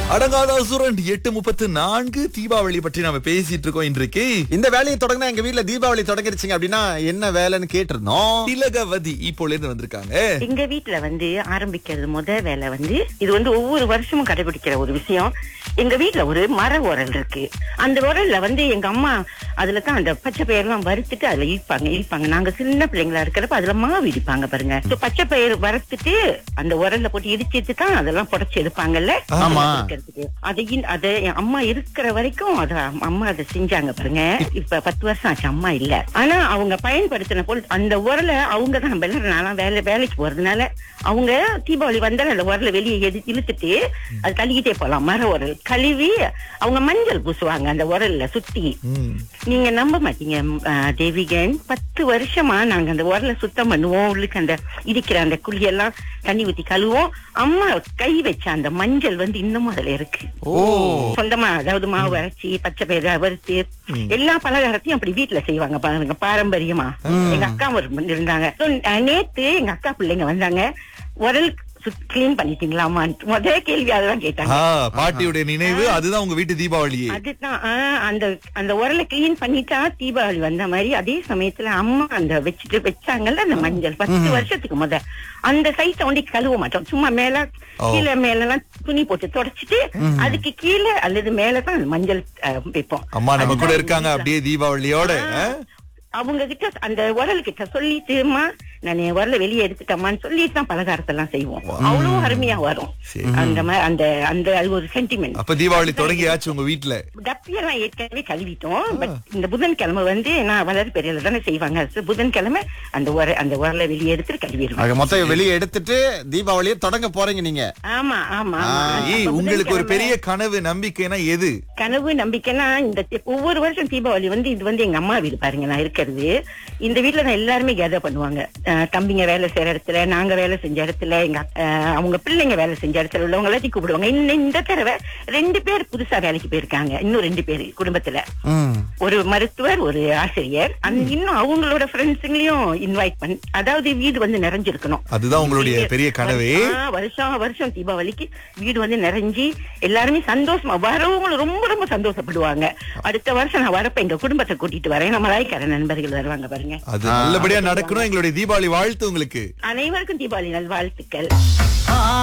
அடங்காத அசுரன் எட்டு முப்பத்து நான்கு தீபாவளி பற்றி நாம பேசிட்டு இருக்கோம் இன்றைக்கு இந்த வேலையை தொடங்கினா எங்க வீட்ல தீபாவளி தொடங்கிருச்சுங்க அப்படின்னா என்ன வேலைன்னு கேட்டிருந்தோம் திலகவதி இப்போல இருந்து வந்திருக்காங்க எங்க வீட்ல வந்து ஆரம்பிக்கிறது முத வேலை வந்து இது வந்து ஒவ்வொரு வருஷமும் கடைபிடிக்கிற ஒரு விஷயம் எங்க வீட்ல ஒரு மர உரல் இருக்கு அந்த உரல்ல வந்து எங்க அம்மா அதுல தான் அந்த பச்சை பயிரெல்லாம் வறுத்துட்டு அதுல இழுப்பாங்க இழுப்பாங்க நாங்க சின்ன பிள்ளைங்களா இருக்கிறப்ப அதுல மாவு இடிப்பாங்க பாருங்க So, பச்சை பயிர் வறுத்துட்டு அந்த உரல்ல போட்டு இடிச்சிட்டு தான் அதெல்லாம் புடைச்சு எடுப்பாங்கல்ல ஆமா. இருக்கிறதுக்கு அதை இன்- அதை என் அம்மா இருக்கிற வரைக்கும் அத அம்மா அதை செஞ்சாங்க பாருங்க இப்ப பத்து வருஷம் ஆச்சு அம்மா இல்ல ஆனா அவங்க பயன்படுத்தின பொருள் அந்த உரலை அவங்க தான் வெள்ளற நாளாம் வேலை வேலைக்கு போறதுனால அவங்க தீபாவளி வந்தாலும் அந்த உரலை வெளியே எது இழுத்துட்டு அது தள்ளிக்கிட்டே போலாம் மர உரல் கழுவி அவங்க மஞ்சள் பூசுவாங்க அந்த உரல்ல சுத்தி ம். நீங்க நம்ப மாட்டீங்க ம், ஆ, தேவிகன் பத்து வருஷமா நாங்க அந்த உரலை சுத்தம் பண்ணுவோம் உள்ளுக்கு அந்த இடிக்கிற அந்த குழியெல்லாம் தண்ணி ஊத்தி கழுவோம் அம்மா கை வச்ச அந்த மஞ்சள் வந்து இன்னமும் அதுல இருக்கு ஓ சொந்தமா அதாவது மாவு அரைச்சி பச்சை பயிரை வறுத்து எல்லா பலகாரத்தையும் அப்படி வீட்டுல செய்வாங்க பாருங்க பாரம்பரியமா எங்க அக்கா ஒரு மணி இருந்தாங்க So, அஹ், நேத்து எங்க அக்கா பிள்ளைங்க வந்தாங்க உரல் கிளீன் பண்ணிட்டீங்களாமா முதல் கேள்வி அதெல்லாம் கேட்டாங்க ஆ, பாட்டியுடைய நினைவு அதுதான் உங்க வீட்டு தீபாவளியே அதுதான் ஆ, அந்த அந்த உரலை கிளீன் பண்ணிட்டா தீபாவளி வந்த மாதிரி அதே சமயத்துல அம்மா அந்த வச்சுட்டு வச்சாங்கல்ல அந்த மஞ்சள் பத்து வருஷத்துக்கு முத அந்த சைஸ ஒண்டி கழுவ மாட்டோம் சும்மா மேல கீழே மேல எல்லாம் துணி போட்டு தொடச்சிட்டு அதுக்கு கீழே அல்லது மேலதான் அந்த மஞ்சள் ஆ, வைப்போம் அம்மா நம்ம கூட அதுதான் இருக்காங்க வீட்ல. அப்படியே தீபாவளியோட ஆ? அவங்க கிட்ட அந்த உரல் கிட்ட சொல்லிட்டுமா நான் என் உரலை வெளியே எடுத்துட்டேம்மான்னு சொல்லிட்டு தான் பலகாரத்தை எல்லாம் செய்வோம் அவ்வளவு அருமையா வரும் சரி. அந்த மாதிரி அந்த அந்த அது ஒரு சென்டிமெண்ட் அப்ப தீபாவளி தொடங்கியாச்சு உங்க வீட்டுல டப்பியெல்லாம் ஏற்கனவே கழுவிட்டோம் பட் இந்த புதன்கிழமை வந்து நான் வளர் பெரியல தானே செய்வாங்க So, புதன்கிழமை அந்த உர அந்த உரலை வெளியே எடுத்துட்டு கழுவிடுவேன் ஆக மொத்தம் வெளியே எடுத்துட்டு தீபாவளியை தொடங்க போறீங்க நீங்க ஆமா ஆமா ஆ, ஆமா. ஏய் அப்ப உங்களுக்கு ஒரு புதன்கிழமை பெரிய கனவு நம்பிக்கைனா எது கனவு நம்பிக்கைன்னா இந்த தி- ஒவ்வொரு வருஷம் தீபாவளி வந்து இது வந்து எங்க அம்மா வீடு பாருங்க நான் இருக்கிறது இந்த வீட்டுல தான் எல்லாருமே கேதர் பண்ணுவாங்க அஹ் தம்பிங்க வேலை செய்யற இடத்துல நாங்க வேலை செஞ்ச இடத்துல எங்க அக்- அஹ் அவங்க பிள்ளைங்க வேலை செஞ்ச இடத்துல உள்ளவங்க எல்லாத்தையும் கூப்பிடுவாங்க இந்த இந்த தடவை ரெண்டு பேர் புதுசா வேலைக்கு போயிருக்காங்க இன்னும் ரெண்டு பேர் குடும்பத்துல ம். ஒரு மருத்துவர் ஒரு ஆசிரியர் அந்த இன்னும் அவங்களோட ஃப்ரெண்ட்ஸுங்களையும் இன்வைட் பண்ணி அதாவது வீடு வந்து நிறைஞ்சிருக்கணும் அதுதான் உங்களுடைய பெரிய கனவே ஆ, வருஷம் வருஷம் தீபாவளிக்கு வீடு வந்து நிறைஞ்சி எல்லாருமே சந்தோஷமா வரவங்களும் ரொம்ப ரொம்ப சந்தோஷப்படுவாங்க அடுத்த வருஷம் நான் வரப்ப எங்க குடும்பத்தை கூட்டிட்டு வரேன் நம்ம லாய்க்கார நண்பர்கள் வருவாங்க பாருங்க அது நல்லபடியா நடக்கணும் எங்களுடைய தீபாவளி வாழ்த்து உங்களுக்கு அனைவருக்கும் தீபாவளி நல்வாழ்த்துக்கள்